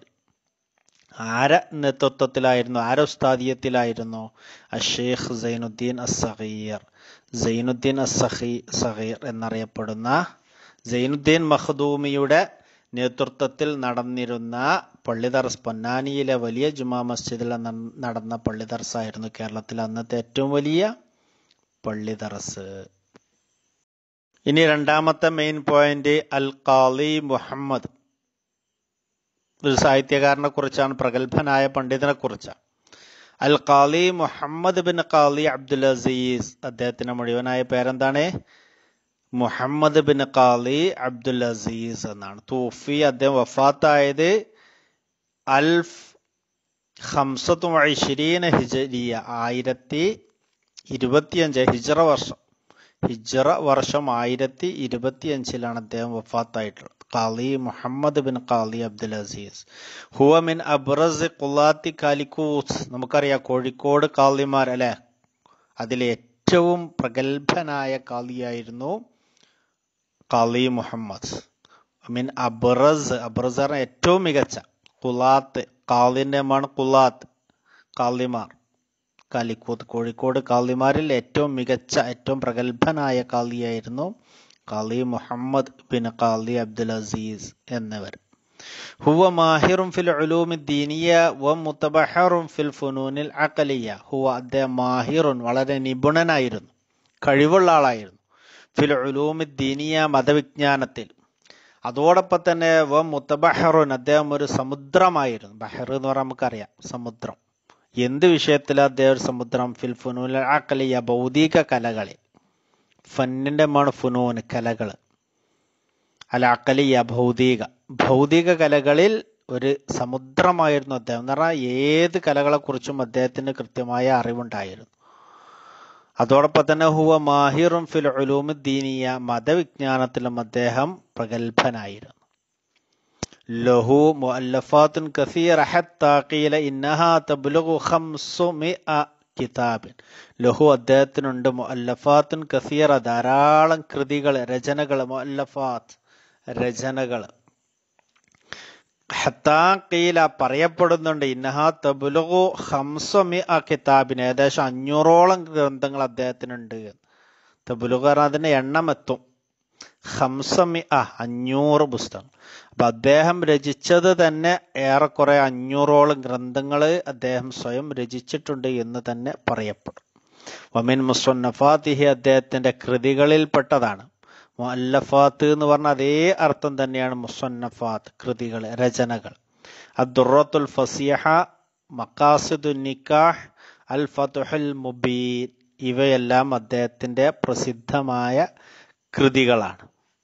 ആര നേതൃത്വത്തിലായിരുന്നു ആര ഉസ്താദിയത്തിലായിരുന്നു അഷേഖ് സൈനുദ്ദീൻ അസഹീർ സൈനുദ്ദീൻ അസഹി സഹീർ എന്നറിയപ്പെടുന്ന സൈനുദ്ദീൻ മഖദൂമിയുടെ നേതൃത്വത്തിൽ നടന്നിരുന്ന പള്ളി ദർസ് പൊന്നാനിയിലെ വലിയ ജുമാ മസ്ജിദിൽ നടന്ന പള്ളി ദർസായിരുന്നു കേരളത്തിലെ അന്നത്തെ ഏറ്റവും വലിയ പള്ളി ദർസ് ഇനി രണ്ടാമത്തെ മെയിൻ പോയിന്റ് അൽ ഖാലി മുഹമ്മദ് ഒരു സാഹിത്യകാരനെ കുറിച്ചാണ് പ്രഗത്ഭനായ പണ്ഡിതനെ കുറിച്ചാണ് അൽ ഖാലി മുഹമ്മദ് ബിൻ ഖാലി അബ്ദുൽ അസീസ് അദ്ദേഹത്തിന്റെ മുഴുവനായ പേരെന്താണ് മുഹമ്മദ് ബിൻ ഖാലി അബ്ദുൽ അസീസ് എന്നാണ് തൂഫി അദ്ദേഹം വഫാത്തായത് അൽഫ് ഹംസത്തു ഐശ്വരീന ഹിജരിയ ആയിരത്തി ഇരുപത്തിയഞ്ച് ഹിജറ വർഷം ഹിജറ വർഷം ആയിരത്തി ഇരുപത്തിയഞ്ചിലാണ് അദ്ദേഹം വഫാത്തായിട്ടുള്ളത് ഖാലി മുഹമ്മദ് ബിൻ ഖാലി അബ്ദുൽ അസീസ് ഹുവ മിൻ അബ്രസ് ഖുലാത്തി കാലിക്കൂസ് നമുക്കറിയാം കോഴിക്കോട് കാളിമാർ അല്ലെ അതിൽ ഏറ്റവും പ്രഗത്ഭനായ കാളിയായിരുന്നു ഖാലി മുഹമ്മദ് മിൻ അബ്രസ് അബ്രസ് പറഞ്ഞ ഏറ്റവും മികച്ച കുലാത്ത് കാളിന്റെ ആണ് കുലാത്ത് കാളിമാർ കാലിക്കൂത്ത് കോഴിക്കോട് കാളിമാരിൽ ഏറ്റവും മികച്ച ഏറ്റവും പ്രഗത്ഭനായ കാളിയായിരുന്നു കാളി മുഹമ്മദ് ബിൻ കാളി അബ്ദുൽ അസീസ് എന്നിവർ ഹുവ മാഹിറും ഫിൽ ഉലൂമി ദീനിയ വ മുത്തബഹറും ഫിൽ ഫുനൂനിൽ അഖലിയ ഹുവ അദ്ദേഹം മാഹിറുൻ വളരെ നിപുണനായിരുന്നു കഴിവുള്ള ആളായിരുന്നു ഫിൽ ഉലൂമി ദീനിയ മതവിജ്ഞാനത്തിൽ അതോടൊപ്പം തന്നെ വ മുത്തബഹറുൻ അദ്ദേഹം ഒരു സമുദ്രമായിരുന്നു ബഹർ എന്ന് പറഞ്ഞാൽ നമുക്കറിയാം സമുദ്രം എന്ത് വിഷയത്തിൽ അദ്ദേഹം ഒരു സമുദ്രം ഫിൽ ഫുനൂൽ അക്കലിയ ഭൗതിക കലകളിൽ ഫന്നിന്റെ മാണ് ഫുനൂൻ കലകൾ അല അക്കലിയ ഭൗതിക ഭൗതിക കലകളിൽ ഒരു സമുദ്രമായിരുന്നു അദ്ദേഹം എന്ന് പറഞ്ഞാൽ ഏത് കലകളെ കുറിച്ചും അദ്ദേഹത്തിന് കൃത്യമായ അറിവുണ്ടായിരുന്നു അതോടൊപ്പം തന്നെ ഹുവ മാഹിറും ഫിൽ ഉലൂമി ദീനിയ മതവിജ്ഞാനത്തിലും അദ്ദേഹം പ്രഗത്ഭനായിരുന്നു ലഹു മുഅല്ലഫാത്തുൻ കസീറ ഹത്താ ഖീല ഇന്നഹാ തബ്ലുഗു ഖംസുമിഅ കിതാബിൻ ലഹു അദ്ദേഹത്തിനുണ്ട് മുഅല്ലഫാത്തുൻ കസീറ ധാരാളം കൃതികൾ രചനകൾ മുഅല്ലഫാത്ത് രചനകൾ ഹത്താ ഖീല പറയപ്പെടുന്നുണ്ട് ഇന്നഹാ തബ്ലുഗു ഖംസുമിഅ കിതാബിൻ ഏകദേശം അഞ്ഞൂറോളം ഗ്രന്ഥങ്ങൾ അദ്ദേഹത്തിനുണ്ട് തബ്ലുഗ് പറഞ്ഞാൽ അതിന്റെ എണ്ണം എത്തും ഹംസമി ആ അഞ്ഞൂറ് പുസ്തകം അപ്പൊ അദ്ദേഹം രചിച്ചത് തന്നെ ഏറെക്കുറെ അഞ്ഞൂറോളം ഗ്രന്ഥങ്ങൾ അദ്ദേഹം സ്വയം രചിച്ചിട്ടുണ്ട് എന്ന് തന്നെ പറയപ്പെടും വമിൻ മുസ്വന്നഫാത്തിഹി അദ്ദേഹത്തിന്റെ കൃതികളിൽപ്പെട്ടതാണ് മുഅല്ലഫാത്ത് എന്ന് പറഞ്ഞ അതേ അർത്ഥം തന്നെയാണ് മുസ്വന്നഫാത്ത് കൃതികൾ രചനകൾ അദ്ദുറത്തുൽ ഫസിഹ മക്കാസിദു നിക്കാഹ് അൽ ഫതുഹുൽ മുബീൻ ഇവയെല്ലാം അദ്ദേഹത്തിന്റെ പ്രസിദ്ധമായ കൃതികളാണ്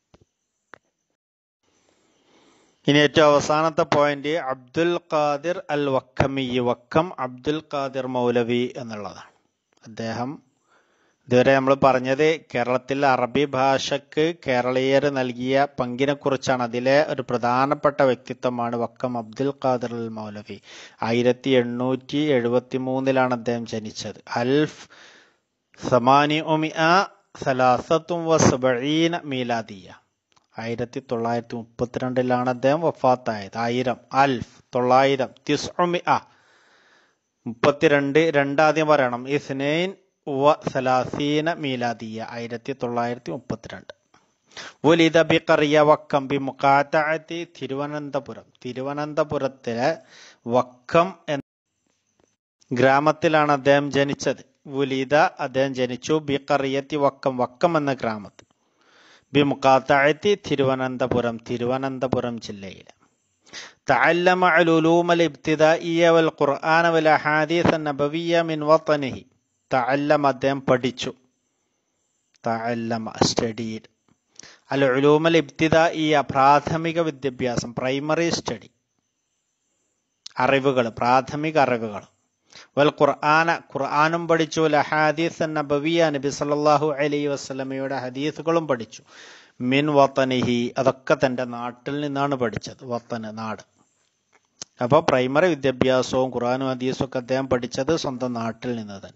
ഇനി ഏറ്റവും അവസാനത്തെ പോയിന്റ് അബ്ദുൽ ഖാദിർ അൽ വക്കമി വക്കം അബ്ദുൽ ഖാദിർ മൗലവി എന്നുള്ളതാണ് അദ്ദേഹം ഇതുവരെ നമ്മൾ പറഞ്ഞത് കേരളത്തിൽ അറബി ഭാഷക്ക് കേരളീയർ നൽകിയ പങ്കിനെ കുറിച്ചാണ് അതിലെ ഒരു പ്രധാനപ്പെട്ട വ്യക്തിത്വമാണ് വക്കം അബ്ദുൽ ഖാദിർ അൽ മൗലവി ആയിരത്തി എണ്ണൂറ്റി എഴുപത്തി മൂന്നിലാണ് അദ്ദേഹം ജനിച്ചത് അൽഫ് സമാനി ഒമിഅ സലാസത്തും വസബീന മീലാദിയ ആയിരത്തി തൊള്ളായിരത്തി മുപ്പത്തിരണ്ടിലാണ് അദ്ദേഹം വഫാത്തായത് ആയിരം അൽഫ് തൊള്ളായിരം തിസ്ഉമിഅ മുപ്പത്തിരണ്ട് രണ്ടാദ്യം പറയണം ഇസ്നൈൻ വ സലാസീന മീലാദിയ ആയിരത്തി തൊള്ളായിരത്തി മുപ്പത്തിരണ്ട് വലിത ബി കറിയ വക്കം ബി മുക്കാറ്റായത്തി തിരുവനന്തപുരം തിരുവനന്തപുരത്തിലെ വക്കം എന്ന ഗ്രാമത്തിലാണ് അദ്ദേഹം ജനിച്ചത് വുലിദ അദ്ദേഹം ജനിച്ചു ബി കറിയത്തി വക്കം വക്കം എന്ന ഗ്രാമത്തിൽ ബി മുക്കാത്തായത്തി തിരുവനന്തപുരം തിരുവനന്തപുരം ജില്ലയിലെ تعلم علوم الابتدائية والقرآن والأحاديث النبوية من وطنه تعلم അദ്ദേഹം പഠിച്ചു تعلم studied അൽ ഉലൂം അൽ ഇബ്തിദായിയ പ്രാഥമിക വിദ്യാഭ്യാസം പ്രൈമറി സ്റ്റഡി അറിവുകൾ പ്രാഥമിക അറിവുകൾ വൽ ഖുർആന ഖുർആനും പഠിച്ചു ലഹാദീസ് നബവിയ നബി സല്ലല്ലാഹു അലൈഹി വസല്ലമയുടെ ഹദീസുകളും പഠിച്ചു മിൻ വത്തനിഹി അതൊക്കെ തന്റെ നാട്ടിൽ നിന്നാണ് പഠിച്ചത് വത്തന് നാട് അപ്പോൾ പ്രൈമറി വിദ്യാഭ്യാസവും ഖുർആനും ഹദീസും ഒക്കെ അദ്ദേഹം പഠിച്ചത് സ്വന്തം നാട്ടിൽ നിന്ന് തന്നെ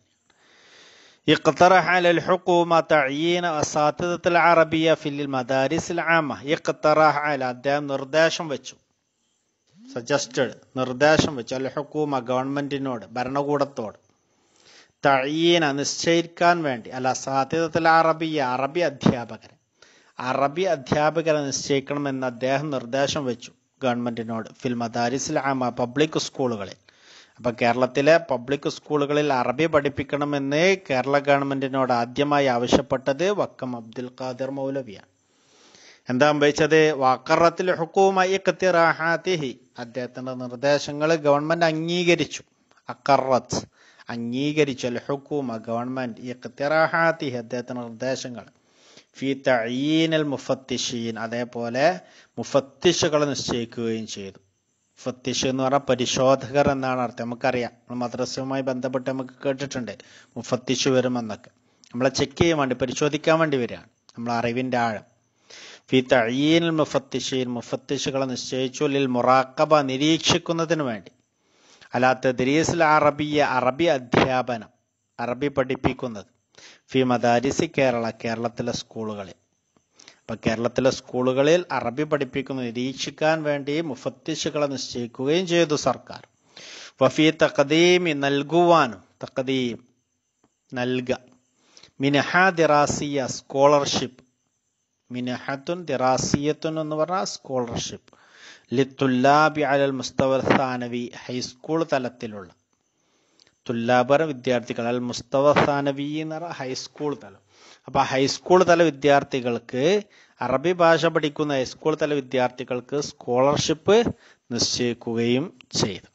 اقترح على الحكومة تعيين أساتذة العربية في المدارس العامة اقترح على അദ്ദേഹം നിർദ്ദേശം വെച്ചു സജസ്റ്റഡ് നിർദ്ദേശം വെച്ചു അൽ ഹുക്കൂമ ഗവൺമെന്റിനോട് ഭരണകൂടത്തോട് തഴീന നിശ്ചയിക്കാൻ വേണ്ടി അല്ല സാധ്യതത്തിൽ അറബിയ അറബി അധ്യാപകരെ അറബി അധ്യാപകരെ നിശ്ചയിക്കണമെന്ന് അദ്ദേഹം നിർദ്ദേശം വെച്ചു ഗവൺമെന്റിനോട് ഫിൽ മദാരിസിൽ ആമ പബ്ലിക് സ്കൂളുകളിൽ അപ്പൊ കേരളത്തിലെ പബ്ലിക് സ്കൂളുകളിൽ അറബി പഠിപ്പിക്കണമെന്ന് കേരള ഗവൺമെന്റിനോട് ആദ്യമായി ആവശ്യപ്പെട്ടത് വക്കം അബ്ദുൽ ഖാദിർ മൗലവിയാണ് എന്താ സംഭവിച്ചത് വാക്കറത്തിൽ ഹുക്കൂമ ഇഖ്തിറാഹാത്തിഹി അദ്ദേഹത്തിന്റെ നിർദ്ദേശങ്ങൾ ഗവൺമെന്റ് അംഗീകരിച്ചു അക്കറത്ത് അംഗീകരിച്ചു അൽ ഹുക്കൂമ ഗവൺമെന്റ് ഇഖ്തിറാഹാത്തിഹി അദ്ദേഹത്തിന്റെ നിർദ്ദേശങ്ങൾ ഫി തഈനൽ മുഫത്തിഷീൻ അതേപോലെ മുഫത്തിഷുകൾ നിശ്ചയിക്കുകയും ചെയ്തു മുഫത്തിഷ് എന്ന് പറഞ്ഞാൽ പരിശോധകർ എന്നാണ് അർത്ഥം നമുക്കറിയാം നമ്മൾ മദ്രസയുമായി ബന്ധപ്പെട്ട് നമുക്ക് കേട്ടിട്ടുണ്ട് മുഫത്തിഷ് വരുമെന്നൊക്കെ നമ്മളെ ചെക്ക് ചെയ്യാൻ വേണ്ടി പരിശോധിക്കാൻ വേണ്ടി വരികയാണ് നമ്മളെ അറിവിന്റെ ആഴം ഫി തഴീനിൽ മുഫത്തിഷീൻ മുഫത്തിഷുകളെ നിശ്ചയിച്ചു ലിൽ മുറാക്കബ നിരീക്ഷിക്കുന്നതിന് വേണ്ടി അലാ തദ്രീസിൽ അറബിയ അറബി അധ്യാപനം അറബി പഠിപ്പിക്കുന്നത് ഫി മദാരിസി കേരള കേരളത്തിലെ സ്കൂളുകളിൽ അപ്പൊ കേരളത്തിലെ സ്കൂളുകളിൽ അറബി പഠിപ്പിക്കുന്ന നിരീക്ഷിക്കാൻ വേണ്ടി മുഫത്തിഷുകളെ നിശ്ചയിക്കുകയും ചെയ്തു സർക്കാർ വഫി തഖദീമി നൽകുവാനും തഖദീം നൽക മിനഹ ദിറാസിയ സ്കോളർഷിപ്പ് മിനഹത്തുൻ ദിറാസിയത്തുൻ എന്ന് പറഞ്ഞാൽ സ്കോളർഷിപ്പ് ലിത്തുല്ലാബി അലൽ മുസ്തവ സ്ഥാനവി ഹൈസ്കൂൾ തലത്തിലുള്ള തുല്ലാബർ വിദ്യാർത്ഥികൾ അൽ മുസ്തവ സ്ഥാനവി എന്ന് പറഞ്ഞാൽ ഹൈസ്കൂൾ തലം അപ്പൊ ഹൈസ്കൂൾ തല വിദ്യാർത്ഥികൾക്ക് അറബി ഭാഷ പഠിക്കുന്ന ഹൈസ്കൂൾ തല വിദ്യാർത്ഥികൾക്ക് സ്കോളർഷിപ്പ് നിശ്ചയിക്കുകയും ചെയ്തു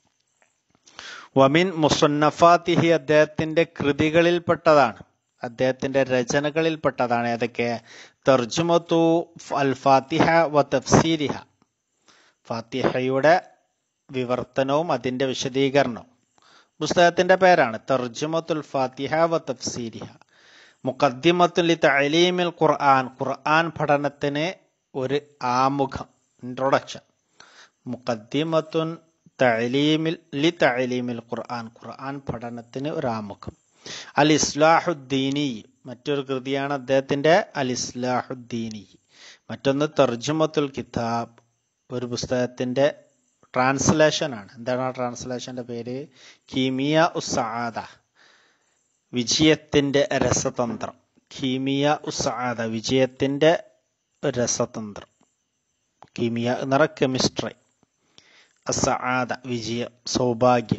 വമിൻ മുസന്നഫാത്തിഹി അദ്ദേഹത്തിന്റെ കൃതികളിൽപ്പെട്ടതാണ് അദ്ദേഹത്തിന്റെ രചനകളിൽപ്പെട്ടതാണ് ഏതൊക്കെ തർജുമത്തു അൽ ഫാത്തിഹ വ തഫ്സീരിഹ ഫാത്തിഹയുടെ വിവർത്തനവും അതിന്റെ വിശദീകരണവും പുസ്തകത്തിന്റെ പേരാണ് തർജുമത്തുൽ ഫാത്തിഹ വ തഫ്സീരിഹ മുഖദ്ദിമത്തുൽ തലീമിൽ ഖുർആൻ ഖുർആൻ പഠനത്തിന് ഒരു ആമുഖം ഇൻട്രൊഡക്ഷൻ മുഖദ്ദിമത്തുൻ തഅലീമിൽ ലി തഅലീമിൽ ഖുർആൻ ഖുർആൻ പഠനത്തിന് ഒരു ആമുഖം അൽ ഇസ്ലാഹുദ്ദീനി മറ്റൊരു കൃതിയാണ് അദ്ദേഹത്തിന്റെ അൽ ഇസ്ലാഹുദ്ദീനി മറ്റൊന്ന് തർജുമത്തുൽ കിതാബ് ഒരു പുസ്തകത്തിന്റെ ട്രാൻസ്ലേഷൻ ആണ് എന്താണ് ആ ട്രാൻസ്ലേഷന്റെ പേര് കീമിയ ഉസ്സാദ വിജയത്തിന്റെ രസതന്ത്രം കീമിയ ഉസ്സാദ വിജയത്തിന്റെ രസതന്ത്രം കീമിയ എന്ന് പറഞ്ഞാൽ കെമിസ്ട്രി അസാദ വിജയം സൗഭാഗ്യം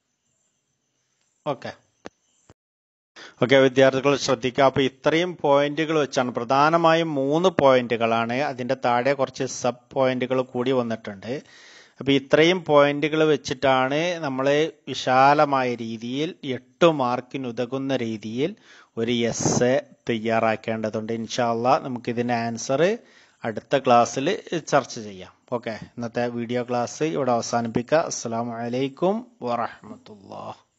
ഓക്കെ ഓക്കെ വിദ്യാർത്ഥികൾ ശ്രദ്ധിക്കുക അപ്പൊ ഇത്രയും പോയിന്റുകൾ വെച്ചാണ് പ്രധാനമായും മൂന്ന് പോയിന്റുകളാണ് അതിന്റെ താഴെ കുറച്ച് സബ് പോയിന്റുകൾ കൂടി വന്നിട്ടുണ്ട് അപ്പൊ ഇത്രയും പോയിന്റുകൾ വെച്ചിട്ടാണ് നമ്മൾ വിശാലമായ രീതിയിൽ എട്ട് മാർക്കിന് ഉതകുന്ന രീതിയിൽ ഒരു എസ് തയ്യാറാക്കേണ്ടതുണ്ട് ഇൻഷാല്ല നമുക്ക് ഇതിന്റെ ആൻസർ അടുത്ത ക്ലാസ്സിൽ ചർച്ച ചെയ്യാം ഓക്കെ ഇന്നത്തെ വീഡിയോ ക്ലാസ് ഇവിടെ അവസാനിപ്പിക്കുക അസ്സാം വലൈക്കും വറഹമത്തുള്ള